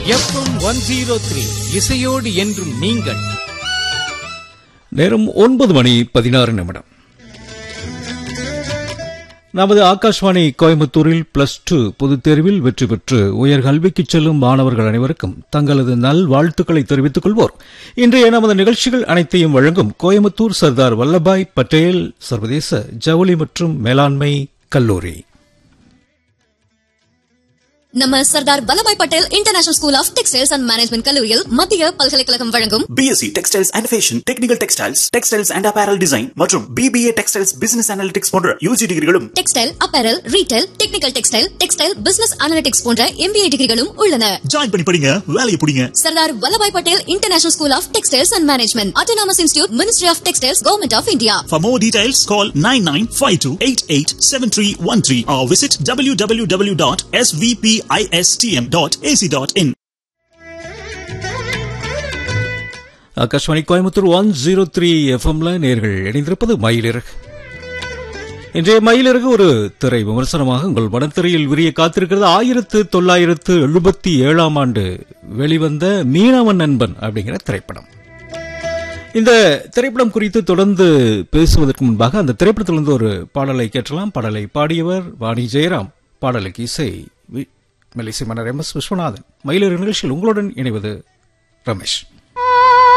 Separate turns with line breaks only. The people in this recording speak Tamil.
எஃப்எம் ஒன் ஜீரோ த்ரீ இசையோடு என்றும் நீங்கள்
நேரம் ஒன்பது மணி பதினாறு நிமிடம் நமது ஆகாஷ்வாணி கோயம்புத்தூரில் பிளஸ் டூ பொதுத் தேர்வில் வெற்றி பெற்று உயர்கல்விக்கு செல்லும் மாணவர்கள் அனைவருக்கும் தங்களது நல் வாழ்த்துக்களை தெரிவித்துக் கொள்வோர் இன்றைய நமது நிகழ்ச்சிகள் அனைத்தையும் வழங்கும் கோயம்புத்தூர் சர்தார் வல்லபாய் பட்டேல் சர்வதேச ஜவுளி மற்றும் மேலாண்மை கல்லூரி
நம்ம Sardar Vallabhbhai Patel international school of textiles and management கல்லூரியில் மத்திய பல்கலைக்கழகம் வழங்கும்
BSc textiles and fashion technical textiles textiles and apparel design மற்றும் பிபிஏ டெக்ஸ்டைல்ஸ் பிசினஸ் அனாலிட்டிக்ஸ் போன்ற யூஜி டிகிரிகளும்
textile apparel retail technical textile textile business analytics போன்ற எம்பிஏ டிகிரிகளும் உள்ளன
ஜாயின் பண்ணி படிங்க வேலையை பிடிங்க
Sardar Vallabhbhai Patel international school of textiles and management autonomous institute ministry of textiles government of India
For more details, call 9952887313 or visit www.svpistm.ac.in.
Akashvani Coimbatore one zero three எஃப்எம்ல நேர்கள் இணைந்திருப்பது மயிலிறகு இன்றைய மயிலிறகு ஒரு திரை விமர்சனமாக உங்கள் மனத்திரையில் விரிய காத்திருக்கிறது ஆயிரத்து தொள்ளாயிரத்து எழுபத்தி ஏழாம் ஆண்டு வெளிவந்த மீனவன் நண்பன் அப்படிங்கிற திரைப்படம் இந்த திரைப்படம் குறித்து தொடர்ந்து பேசுவதற்கு முன்பாக அந்த திரைப்படத்திலிருந்து ஒரு பாடலை கேட்டலாம் பாடலை பாடியவர் வாணி ஜெயராம் பாடலுக்கு இசை வி- மெல்லிசை மன்னர் எம் எஸ் விஸ்வநாதன் மயிலிறகு நிகழ்ச்சியில் உங்களுடன் இணைவது ரமேஷ்